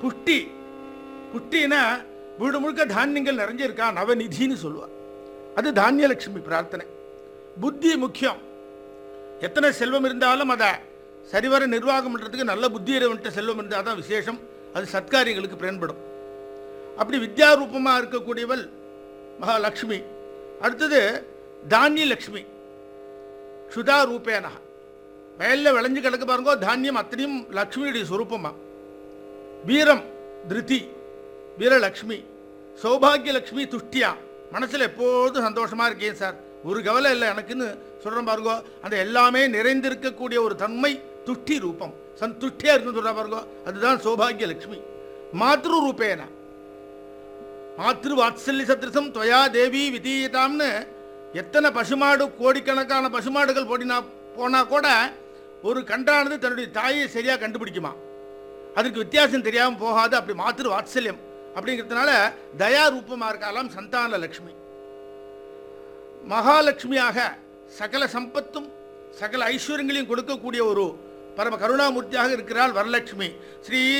புஷ்டி புஷ்டினா வீடு முழுக்க தானியங்கள் நிறைஞ்சிருக்கா நவநிதின்னு சொல்லுவார் அது தானியலட்சுமி பிரார்த்தனை புத்தி முக்கியம் எத்தனை செல்வம் இருந்தாலும் அதை சரிவர நிர்வாகம் பண்ணுறதுக்கு நல்ல புத்தி இருவன்ட்ட செல்வம் இருந்தால் தான் விசேஷம் அது சத்காரியங்களுக்கு பயன்படும் அப்படி வித்யாரூபமாக இருக்கக்கூடியவள் மகாலட்சுமி அடுத்தது தானியலட்சுமி சுதா ரூபேனா வயலில் விளைஞ்சு கிடக்கு பாருங்க தானியம் அத்தனையும் லக்ஷ்மியுடைய சுரூபமா வீரம் திருதி வீரலக்ஷ்மி சௌபாகியலக்ஷ்மி துஷ்டியா மனசில் எப்போதும் சந்தோஷமாக இருக்கேன் சார் ஒரு கவலை இல்லை எனக்குன்னு சொல்கிறேன் பாருங்க அந்த எல்லாமே நிறைந்திருக்கக்கூடிய ஒரு தன்மை துஷ்டி ரூபம் சந்துஷ்டியாக இருக்குன்னு சொல்கிறா பாருங்க அதுதான் சௌபாகியலக்ஷ்மி மாத்ரு ரூபேன மாத்ரு வாத்சல்ய சத்ருசம் துவயா தேவி விதீயதாம்னு எத்தனை பசுமாடு கோடிக்கணக்கான பசுமாடுகள் போடினா போனால் கூட ஒரு கன்றானது தன்னுடைய தாயை சரியாக கண்டுபிடிக்குமா அதுக்கு வித்தியாசம் தெரியாமல் போகாது அப்படி மாத்திரு வாத்சல்யம் அப்படிங்கிறதுனால தயா ரூபமாக இருக்கலாம் சந்தான லக்ஷ்மி மகாலட்சுமியாக சகல சம்பத்தும் சகல ஐஸ்வர்யங்களையும் கொடுக்கக்கூடிய ஒரு பரம கருணாமூர்த்தியாக இருக்கிறாள் வரலட்சுமி ஸ்ரீ